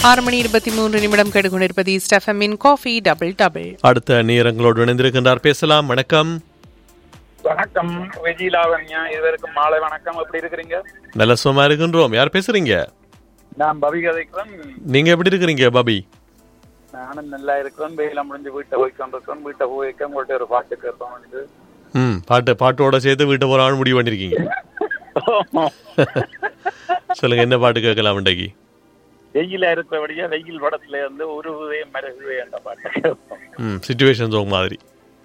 ஆறு மணி இருபத்தி மூன்று நிமிடம் கேட்டுக்கொண்டிருப்பது ஸ்டெஃபமின் காஃபி டபுள் டபுள் அடுத்த நேரங்களோடு இணைந்திருக்கின்றார் பேசலாம் வணக்கம் வணக்கம் விஜயலாவண்யா இதுவரைக்கும் மாலை வணக்கம் எப்படி இருக்கிறீங்க நல்ல சும்மா இருக்கின்றோம் யார் பேசுறீங்க நான் பவி கதைக்கிறேன் நீங்க எப்படி இருக்கிறீங்க பாபி நானும் நல்லா இருக்கிறேன் வெயில முடிஞ்சு வீட்டை போய் கொண்டிருக்கிறேன் வீட்டை போய் வைக்க உங்கள்கிட்ட ஒரு பாட்டு கேட்போம் வந்து ம் பாட்டு பாட்டோட சேர்த்து வீட்டை போறான்னு முடிவு பண்ணிருக்கீங்க சொல்லுங்க என்ன பாட்டு கேட்கலாம் இன்றைக்கு வெயில இருக்கிறபடியா வெயில் படத்துல இருந்து உருவுவே மருகுவே என்ற பாட்டை கேட்போம் ம் சுச்சுவேஷன் சோங் மாதிரி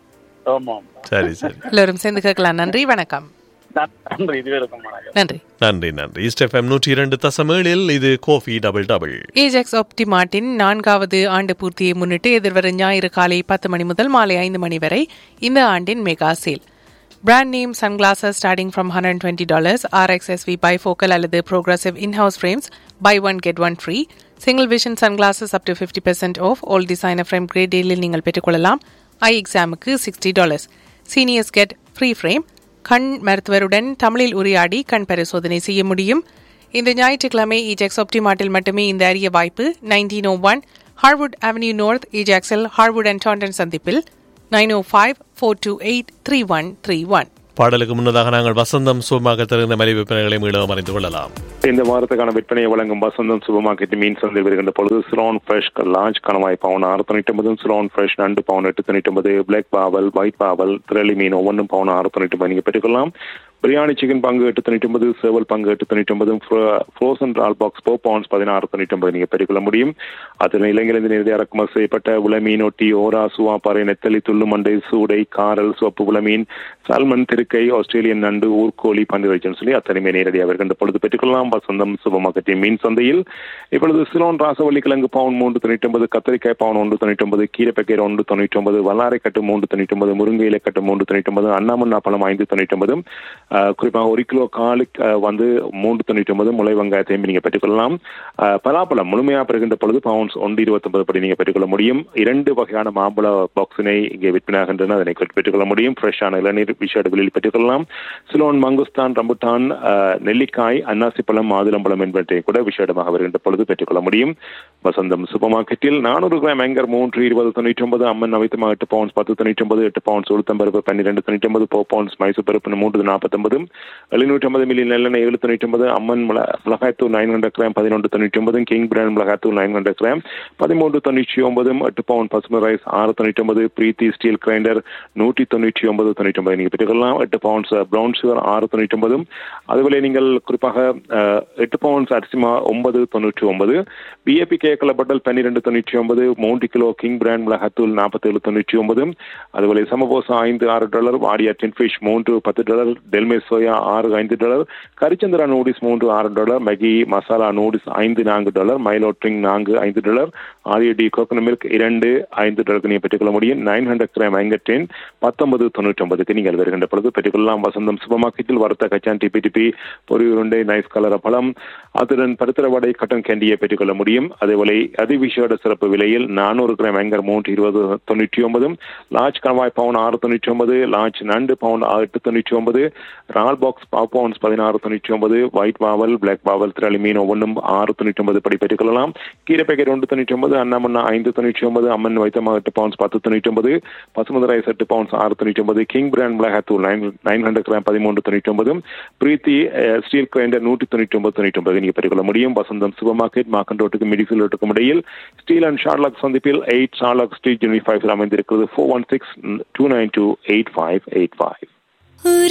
ஆமாம் சரி சரி எல்லோரும் சேர்ந்து கேட்கலாம் நன்றி வணக்கம் நன்றி இதுவரைக்கும் வணக்கம் நன்றி நன்றி நன்றி ஈஸ்ட் எஃப்எம் நூற்றி இரண்டு தசம் ஏழில் இது கோஃபி டபுள் டபுள் ஏஜெக்ஸ் ஆப்டிமார்ட்டின் நான்காவது ஆண்டு பூர்த்தியை முன்னிட்டு எதிர்வரும் ஞாயிறு காலை பத்து மணி முதல் மாலை ஐந்து மணி வரை இந்த ஆண்டின் mega sale brand name sunglasses starting from hundred twenty dollars RXSV bifocal அல்லது progressive in house frames buy one get one free single vision sunglasses up to fifty percent off all designer frame great டீலில் நீங்கள் பெற்றுக்கொள்ளலாம் eye எக்ஸாமுக்கு sixty dollars seniors get free frame கண் மருத்துவருடன் தமிழில் உரையாடி கண் பரிசோதனை செய்ய முடியும் இந்த ஞாயிற்றுக்கிழமை இஜெக்ஸ் ஒப்டிமார்ட்டில் மட்டுமே இந்த அரிய வாய்ப்பு nineteen O one Harwood avenue north இஜாக்ஸில் ஹார்வுட் அண்ட் டாண்டன் சந்திப்பில் nine O five four two eight three one three one பாடலுக்கு முன்னதாக நாங்கள் வசந்தம் சுகமாக திறந்த மலை விற்பனைகளை மீண்டும் அறிந்து கொள்ளலாம் இந்த வாரத்துக்கான விற்பனையை வழங்கும் வசந்தம் சூப்பர் மார்க்கெட் மீன் சந்தை வருகின்ற பொழுது சிலோன் ஃப்ரெஷ் லார்ஜ் கணவாய் பவுன் ஆறு தொண்ணூற்றி ஒன்பது சிலோன் ஃப்ரெஷ் நண்டு பவுன் எட்டு தொண்ணூற்றி ஒன்பது பிளாக் பாவல் ஒயிட் பாவல் திரளி மீன் ஒவ்வொன்றும் பவுன் ஆறு தொண்ணூற்றி ஒன்பது நீங்கள் பெற்றுக்கொள்ளலாம் பிரியாணி சிக்கன் பங்கு எட்டு தொண்ணூற்றி ஒன்பது சேவல் பங்கு எட்டு தொண்ணூற்றி ஒன்பது ஃப்ரோசன் ரால் பாக்ஸ் ஃபோர் பவுன்ஸ் பதினாறு தொண்ணூற்றி ஒன்பது நீங்கள் பெற்றுக்கொள்ள முடியும் அதில் இலங்கையிலிருந்து நேரடி இறக்குமதி செய்யப்பட்ட உளமீன் ஒட்டி ஓரா சுவாப்பாறை நெத்தலி துள்ளு மண்டை சூடை காரல் சிவப்பு உளமீன் சால்மன் திருக்கை ஆஸ்திரேலியன் நண்டு ஊர்கோழி பன்றிரைச்சன் சொல்லி அத்தனையுமே நேரடியாக வருகின்ற பொழுது பெற்றுக்கொள்ளலாம் வசந்தம் சூப்பர் மார்க்கெட்டின் மீன் சந்தையில் இப்பொழுது சிலோன் ராசவள்ளி கிழங்கு பவுன் மூன்று தொண்ணூற்றி ஒன்பது கத்திரிக்காய் பவுன் ஒன்று தொண்ணூற்றி ஒன்பது கீரைப்பக்கீரை ஒன்று தொண்ணூற்றி ஒன்பது வல்லாரை கட்டு மூன்று தொண்ணூற்றி ஒன்பது முருங்கை இலை கட்டு மூன்று தொண்ணூற்றி ஒன்பது அண்ணாமண்ணா பழம் ஐந்து தொண்ணூற்றி ஒன்பது குறிப்பாக ஒரு கிலோ காலு வந்து மூன்று தொண்ணூற்றி ஒன்பது முளை வெங்காயத்தையும் நீங்கள் பெற்றுக்கொள்ளலாம் அஹ், பலாப்பழம் முழுமையாக பெறுகின்ற பொழுது பவுன்ஸ் ஒன்று இருபத்தொன்பது படி நீங்கள் பெற்றுக்கொள்ள முடியும் இரண்டு வகையான மாம்பழ பாக்ஸினை இங்கே விற்பனையாகின்றன அதனை பெற்றுக்கொள்ள முடியும் ஃப்ரெஷ்ஷான இளநீர் விஷேட வெளியில் பெற்றுக்கொள்ளலாம் சிலோன் மங்குஸ்தான் ரம்புட்டான் அஹ், நெல்லிக்காய் அன்னாசி பழம் மாதுளம்பழம் என்பவற்றை கூட விஷேடமாக வருகின்ற பொழுது பெற்றுக்கொள்ள முடியும் வசந்தம் சூப்பர் மார்க்கெட்டில் நானூறு கிராம் ஏங்கர் மூன்று இருபது தொண்ணூற்றி ஒன்பது அம்மன் நவைத்தமா எட்டு பவுன்ஸ் பத்து தொண்ணூற்றி ஒன்பது எட்டு பவுன்ஸ் உளுத்தம்பருப்பு பன்னிரெண்டு தொண்ணூற்றி ஒன்பது போ பவுன்ஸ் மைசூர் பருப்பு மூன்று நாற்பத்தொன்பது எழுநூற்றி ஐம்பது மில்லி நல்லெண்ணெய் ஏழு தொண்ணூற்றி ஒன்பது அம்மன் மிள- மிளகாய்த்தூள் நைன் ஹண்ட்ரட் கிராம் பதினொன்று தொண்ணூற்றி ஒன்பது கிங் பிராண்ட் மிளகாய்த்தூள் நைன் ஹண்ட்ரட் கிராம் பதிமூன்று தொண்ணூற்றி ஒன்பது எட்டு பவுன் பசுமை ரைஸ் ஆறு தொண்ணூற்றி ஒன்பது பிரீத்தி ஸ்டீல் கிரைண்டர் நூற்றி தொண்ணூற்றி ஒன்பது தொண்ணூற்றி ஒன்பது நீங்கள் பெற்றுக்கொள்ளலாம் எட்டு பவுன்ஸ் ப்ரௌன் சுகர் ஆறு தொண்ணூற்றி ஒன்பது அதுபோல நீங்கள் குறிப்பாக அஹ், எட்டு பவுன்ஸ் அரிசிமா ஒன்பது தொண்ணூற்றி ஒன்பது பிஏபி கேக்கல பட்டல் பன்னிரெண்டு தொண்ணூற்றி ஒன்பது மூன்று கிலோ கிங் பிராண்ட் மிளகாத்தூள் நாற்பத்தேழு தொண்ணூற்றி ஒன்பது அதுபோல சமபோசா ஐந்து ஆறு டாலர் வாடியா டின் ஃபிஷ் மூன்று பத்து டாலர் டெல்மே சோயா ஆறு ஐந்து டாலர் கரிச்சந்திரா நூடிஸ் மூன்று ஆறு டாலர் மேகி மசாலா நூடிஸ் ஐந்து நான்கு டாலர் மைலோ ட்ரிங் நான்கு ஐந்து டாலர் ஆரியடி கோகனட் மில்க் இரண்டு ஐந்து டாலருக்கு நீங்கள் பெற்றுக்கொள்ள முடியும் நைன் ஹண்ட்ரட் கிராம் ஐங்கட்டின் பத்தொன்பது தொண்ணூற்றி ஒன்பதுக்கு நீங்கள் வருகின்ற பொழுது பெற்றுக்கொள்ளலாம் வசந்தம் சூப்பர் மார்க்கெட்டில் வறுத்த கச்சான் டிபி டிபி பொரி உருண்டை நைஸ் கலர் பழம் அத்துடன் பருத்திர வடை கட்டன் கேண்டியை பெற்றுக்கொள்ள முடியும் அதேபோல அதிவிஷயோட சிறப்பு விலையில் நானூறு கிராம் ஏங்கர் மூன்று இருபது தொண்ணூற்றி ஒன்பது லார்ஜ் கணவாய் பவுன் ஆறு தொண்ணூற்றி ஒன்பது லார்ஜ் நண்டு பவுன் எட்டு தொண்ணூற்றி ஒன்பது ரால் பாக்ஸ் பாவ் பவுன்ஸ் பதினாறு தொண்ணூற்றி ஒன்பது ஒயிட் பாவல் பிளாக் பாவல் திரளி மீன் ஒவ்வொன்றும் ஆறு தொண்ணூற்றி ஒன்பது படி பெற்றுக்கொள்ளலாம் கீரை பேக்கெட் ஒன்று தொண்ணூற்றி ஒன்பது அண்ணாமண்ணா ஐந்து தொண்ணூற்றி ஒன்பது அம்மன் வைத்தமா எட்டு பவுன்ஸ் பத்து தொண்ணூற்றி ஒன்பது பசுமதி ரைஸ் எட்டு பவுன்ஸ் ஆறு தொண்ணூற்றி ஒன்பது கிங் பிராண்ட் மிளகாத்தூள் நைன் நைன் ஹண்ட்ரட் கிராம் பதிமூன்று தொண்ணூற்றி ஒன்பது பிரீத்தி அஹ், ஸ்டீல் கிரைண்டர் நூற்றி தொண்ணூற்றி ஒன்பது தொண்ணூற்றி ஒன்பது நீங்கள் பெற்றுக்கொள்ள முடியும் வசந்தம் சூப்பர் மார்க்கெட் மாக்கன் ரோட்டுக்கு மிடிஃபில் ரோட்டுக்கும் இடையில் ஸ்டீல் அண்ட் ஷார்லாக் சந்திப்பில் eight Sherlock street unit five அமைந்திருக்கிறது four one six two nine two eight five eight five ஒரு